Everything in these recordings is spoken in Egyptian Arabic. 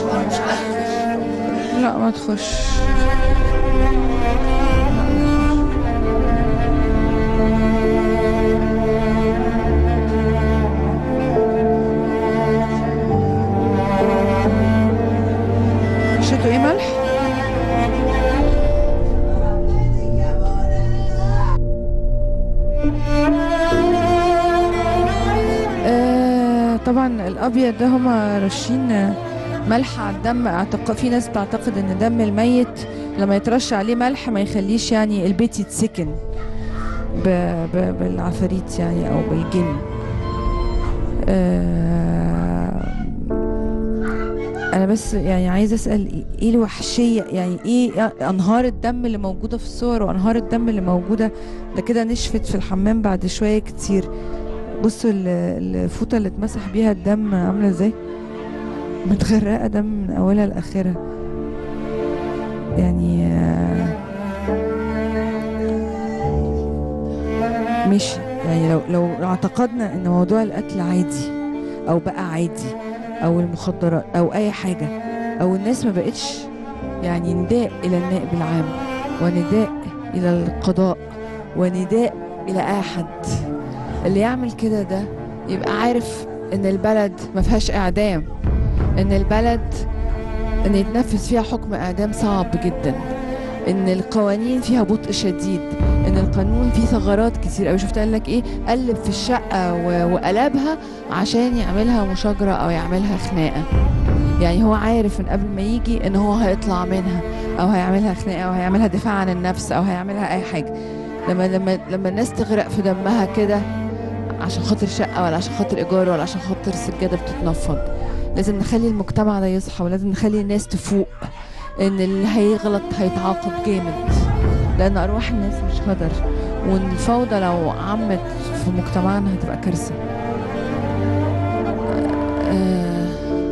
لا ما تخش شتوا ايه ملح؟ آه طبعا الابيض ده هما رشين ملح على الدم اعتقد في ناس بتعتقد ان دم الميت لما يترش عليه ملح ما يخليش يعني البيت يتسكن ب... ب... بالعفاريت يعني او بالجن آه انا بس يعني عايزه اسال ايه الوحشيه يعني ايه انهار الدم اللي موجوده في الصور وانهار الدم اللي موجوده ده كده نشفت في الحمام بعد شويه كتير بصوا ال- الفوطه اللي اتمسح بيها الدم عامله ازاي متغرقه دم من اولها لاخرها يعني آه، ماشي يعني لو لو اعتقدنا ان موضوع القتل عادي او بقى عادي او المخدرات او اي حاجه او الناس ما بقتش يعني نداء الى النائب العام ونداء الى القضاء ونداء الى اي حد اللي يعمل كده ده يبقى عارف ان البلد ما فيهاش اعدام ان البلد ان يتنفذ فيها حكم اعدام صعب جدا ان القوانين فيها بطء شديد ان القانون فيه ثغرات كتير قوي شفت قال لك ايه قلب في الشقه و- وقلبها عشان يعملها مشاجره او يعملها خناقه يعني هو عارف من قبل ما يجي ان هو هيطلع منها او هيعملها خناقه او هيعملها دفاع عن النفس او هيعملها اي حاجه لما لما لما الناس تغرق في دمها كده عشان خاطر شقه ولا عشان خاطر ايجار ولا عشان خاطر سجاده بتتنفض لازم نخلي المجتمع ده يصحى ولازم نخلي الناس تفوق ان اللي هيغلط هيتعاقب جامد لان ارواح الناس مش هدر وان الفوضى لو عمت في مجتمعنا هتبقى كارثه آه،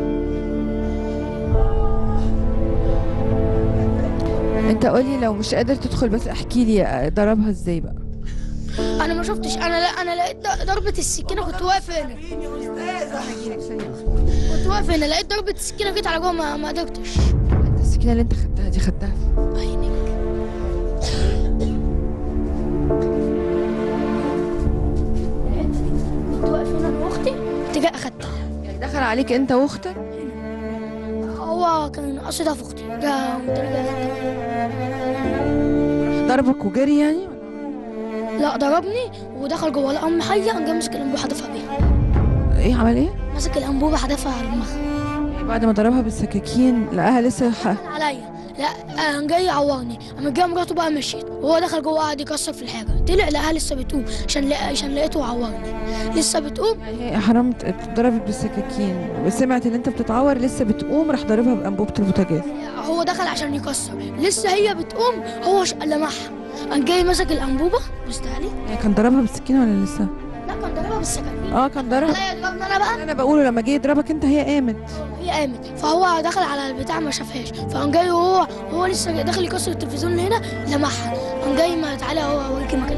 انت قولي لو مش قادر تدخل بس احكي لي ضربها ازاي بقى انا ما شفتش انا لا انا لقيت ض- ضربه السكينه كنت واقف هنا كنت واقف هنا لقيت ضربه السكينه جيت على جوه ما ما قدرتش انت السكينه اللي انت خدتها دي خدتها عينك كنت واقف هنا انا واختي كنت جاي اخدتها يعني دخل عليك انت واختك هو كان قصدها في اختي جا قمت انا جاي اخدها ضربك وجري يعني لا ضربني ودخل جوه لقى امي حيه قام جاي مسك الانبوبه حدفها بيها ايه عمل ايه مسك الانبوبه حدفها على دماغها بعد ما ضربها بالسكاكين لقاها لسه ح... عليا لا قام جاي يعورني قام جاي مراته بقى مشيت وهو دخل جوه قعد يكسر في الحاجه طلع لقاها لسه بتقوم عشان لقى عشان لقيته عورني لسه بتقوم هي حرام ت- اتضربت بالسكاكين وسمعت ان انت بتتعور لسه بتقوم راح ضاربها بانبوبه البوتاجاز هو دخل عشان يكسر لسه هي بتقوم هو ش- لمحها قام جاي مسك الانبوبه بص علي يعني كان ضربها بالسكينه ولا لسه لا كان ضربها بالسكاكين اه كان ضربها لا يضربني انا بقى انا بقوله لما جه يضربك انت هي قامت هي قامت فهو دخل على البتاع ما شافهاش فقام جاي وهو هو لسه داخل يكسر التلفزيون اللي هنا لمحها قام جاي ما تعالى هو اوريك المكان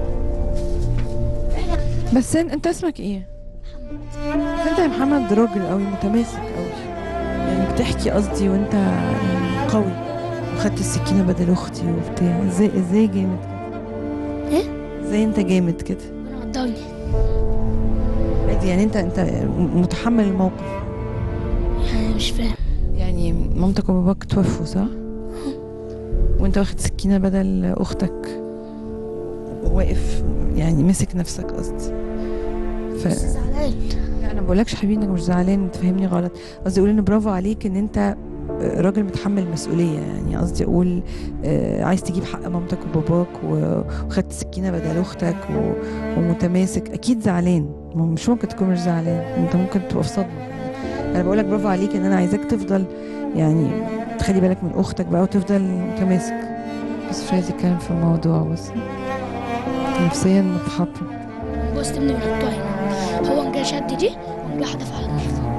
بس ان- انت اسمك ايه بس انت يا محمد راجل قوي متماسك قوي يعني بتحكي قصدي وانت يعني قوي وخدت السكينه بدل اختي وبتاع ازاي ازاي جامد كده ايه؟ ازاي انت جامد كده انا قدرني عادي يعني انت انت متحمل الموقف يعني مش فاهم يعني مامتك وباباك توفوا صح؟ وانت واخد سكينة بدل اختك واقف يعني مسك نفسك قصدي ف... بس زعلان لا انا بقولكش حبيبي انك مش زعلان تفهمني غلط قصدي اقول ان برافو عليك ان انت راجل متحمل مسؤولية يعني قصدي اقول آه، عايز تجيب حق مامتك وباباك و- وخدت سكينة بدل اختك و... ومتماسك اكيد زعلان ما- مش ممكن تكون مش زعلان انت ممكن تبقى في صدمة انا بقولك برافو عليك ان انا عايزاك تفضل يعني تخلي بالك من اختك بقى وتفضل متماسك بس مش عايز يتكلم في الموضوع بس نفسيا متحطم بص ابني ونحطها هنا هو قام جاي شد دي وقام جاي حدفها على دماغي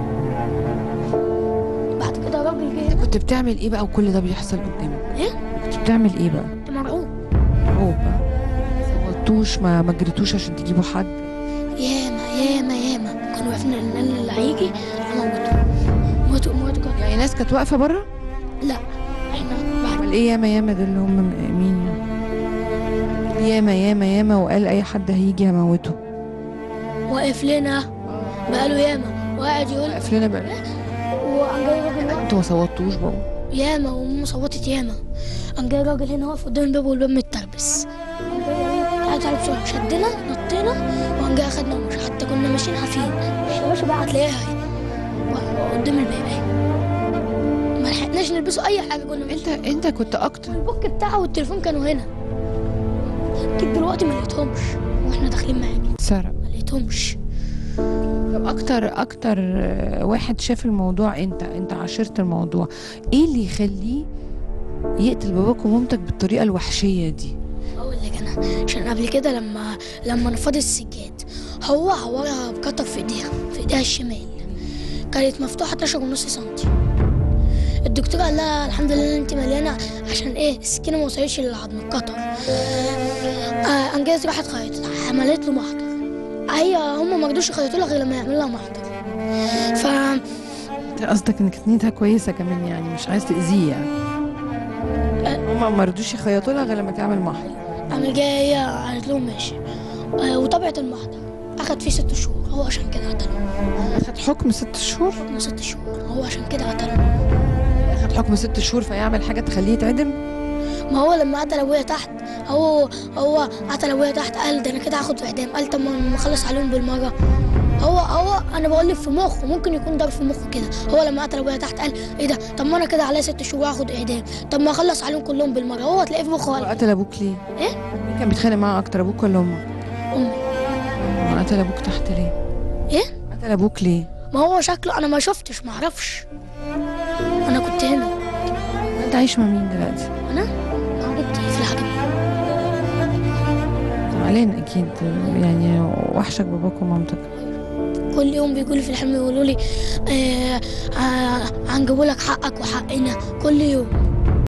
بعد كده الراجل جه هنا كنت بتعمل ايه بقى وكل ده بيحصل قدامك ايه؟ كنت بتعمل ايه بقى كنت مرعوب مرعوب بقى صوتوش ما ما جريتوش عشان تجيبوا حد ياما ياما ياما كانوا عارفين ان اللي هيجي اموته موته موته كانت يعني ناس كانت واقفه بره لا احنا بعد امال ايه ياما ياما دول اللي هم مين ياما ياما ياما وقال اي حد هيجي هموته واقف لنا بقاله ياما وقاعد يقول واقف لنا بقى وقام جاي راجل واقف انتوا ما صوتوش بابا ياما وامه صوتت ياما قام جاي راجل هنا واقف قدام الباب والباب متربس قام جاي قال تعالى تعالى بسرعه شدنا نطينا وقام جاي اخدنا ومشي حتى كنا ماشيين حافين مش ماشي بقى هتلاقيها اهي قدام الباب اهي ما لحقناش نلبسوا اي حاجه كنا انت ماشيين انت كنت اكتر البوك بتاعه والتليفون كانوا هنا جيت دلوقتي ما لقيتهمش واحنا داخلين معاك سرق ما لقيتهمش طب اكتر اكتر آه، واحد شاف الموضوع انت انت عاشرت الموضوع ايه اللي يخليه يقتل باباك ومامتك بالطريقه الوحشيه دي اقول لك انا عشان قبل كده لما لما نفض السجاد هو عورها بكتر في ايديها في ايديها الشمال كانت مفتوحه 12 ونص سنتي الدكتور قال لها الحمد لله انت مليانه عشان ايه السكينه ما وصلتش للعظم القطر آه انجاز راحت خيطت عملت له محضر هي هم ما رضوش يخيطوا لها غير لما يعملوا لها محضر ف انت قصدك انك نيتها كويسه كمان يعني مش عايز تاذيه يعني هما ما رضوش يخيطوا لها غير لما تعمل محضر قام جايه قالت لهم ماشي آه وطبعت المحضر اخد فيه ست شهور هو عشان كده قتله اخد حكم ست شهور حكم ست شهور هو عشان كده قتله اخد حكم ست شهور فيعمل حاجه تخليه يتعدم ما هو لما قتل ابويا تحت هو هو قتل ابويا تحت قال ده انا كده هاخد اعدام قال طب ما نخلص عليهم بالمره هو هو انا بقول لك في مخه ممكن يكون ضرب في مخه كده هو لما قتل ابويا تحت قال ايه ده طب ما انا كده عليا ست شهور هاخد اعدام طب ما اخلص عليهم كلهم بالمره هو تلاقيه في مخه هو قال قتل ابوك ليه ايه مين كان بيتخانق معاه اكتر ابوك ولا امك امي ما قتل ابوك تحت ليه ايه قتل ابوك ليه ما هو شكله انا ما شفتش ما اعرفش انا كنت هنا انت عايش مع مين دلوقتي انا مع جدي في الحجم علينا اكيد يعني وحشك باباك ومامتك كل يوم بيقولوا لي في الحلم يقولوا لي آه آه هنجيبوا لك حقك وحقنا كل يوم